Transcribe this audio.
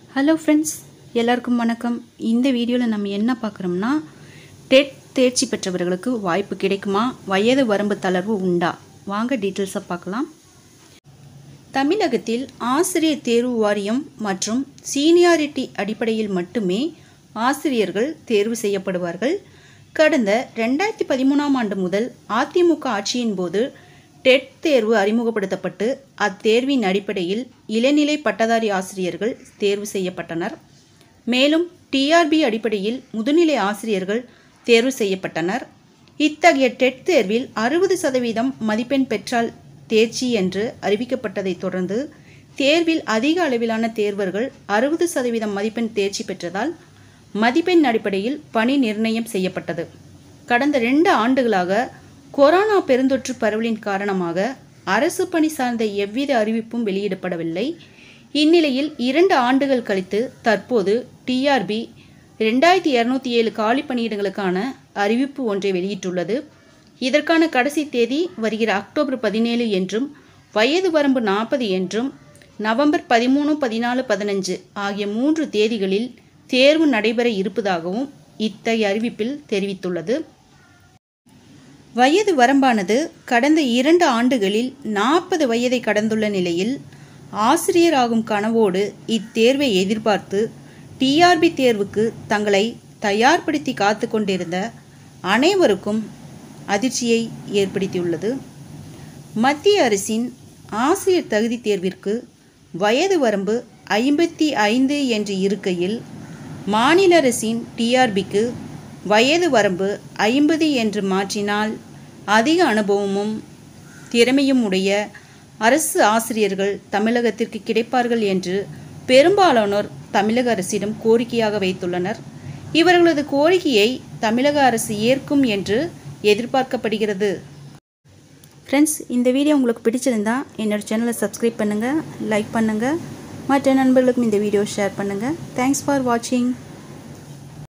hello friends எல்லாருக்கும் வணக்கம் இந்த வீடியோவில் நம்ம என்ன பார்க்குறோம்னா டெட் தேர்ச்சி பெற்றவர்களுக்கு வாய்ப்பு கிடைக்குமா வயது வரம்பு தளர்வு உண்டா வாங்க டீட்டெயில்ஸை பார்க்கலாம் தமிழகத்தில் ஆசிரியர் தேர்வு வாரியம் மற்றும் சீனியாரிட்டி அடிப்படையில் மட்டுமே ஆசிரியர்கள் தேர்வு செய்யப்படுவார்கள் கடந்த ரெண்டாயிரத்தி பதிமூணாம் ஆண்டு முதல் அதிமுக ஆட்சியின் போது டெட் தேர்வு அறிமுகப்படுத்தப்பட்டு அத்தேர்வின் அடிப்படையில் இளநிலை பட்டதாரி ஆசிரியர்கள் தேர்வு செய்யப்பட்டனர் மேலும் டிஆர்பி அடிப்படையில் முதுநிலை ஆசிரியர்கள் தேர்வு செய்யப்பட்டனர் இத்தகைய டெட் தேர்வில் அறுபது சதவீதம் மதிப்பெண் பெற்றால் தேர்ச்சி என்று அறிவிக்கப்பட்டதைத் தொடர்ந்து தேர்வில் அதிக அளவிலான தேர்வர்கள் அறுபது சதவீதம் மதிப்பெண் தேர்ச்சி பெற்றதால் மதிப்பெண் அடிப்படையில் பணி நிர்ணயம் செய்யப்பட்டது கடந்த ரெண்டு ஆண்டுகளாக கொரோனா பெருந்தொற்று பரவலின் காரணமாக அரசு பணி சார்ந்த எவ்வித அறிவிப்பும் வெளியிடப்படவில்லை இந்நிலையில் இரண்டு ஆண்டுகள் கழித்து தற்போது டிஆர்பி ரெண்டாயிரத்தி இரநூத்தி ஏழு காலி பணியிடங்களுக்கான அறிவிப்பு ஒன்றை வெளியிட்டுள்ளது இதற்கான கடைசி தேதி வருகிற அக்டோபர் பதினேழு என்றும் வயது வரம்பு நாற்பது என்றும் நவம்பர் பதிமூணு பதினாலு பதினஞ்சு ஆகிய மூன்று தேதிகளில் தேர்வு நடைபெற இருப்பதாகவும் இத்தகைய அறிவிப்பில் தெரிவித்துள்ளது வயது வரம்பானது கடந்த இரண்டு ஆண்டுகளில் நாற்பது வயதை கடந்துள்ள நிலையில் ஆசிரியராகும் கனவோடு இத்தேர்வை எதிர்பார்த்து டிஆர்பி தேர்வுக்கு தங்களை தயார்படுத்தி காத்து கொண்டிருந்த அனைவருக்கும் அதிர்ச்சியை ஏற்படுத்தியுள்ளது மத்திய அரசின் ஆசிரியர் தகுதி தேர்விற்கு வயது வரம்பு ஐம்பத்தி ஐந்து என்று இருக்கையில் மாநில அரசின் டிஆர்பிக்கு வயது வரம்பு ஐம்பது என்று மாற்றினால் அதிக அனுபவமும் திறமையும் உடைய அரசு ஆசிரியர்கள் தமிழகத்திற்கு கிடைப்பார்கள் என்று பெரும்பாலானோர் தமிழக அரசிடம் கோரிக்கையாக வைத்துள்ளனர் இவர்களது கோரிக்கையை தமிழக அரசு ஏற்கும் என்று எதிர்பார்க்கப்படுகிறது ஃப்ரெண்ட்ஸ் இந்த வீடியோ உங்களுக்கு பிடிச்சிருந்தா என்னோட சேனலை சப்ஸ்கிரைப் பண்ணுங்கள் லைக் பண்ணுங்கள் மற்ற நண்பர்களுக்கும் இந்த வீடியோ ஷேர் பண்ணுங்கள் தேங்க்ஸ் ஃபார் வாட்சிங்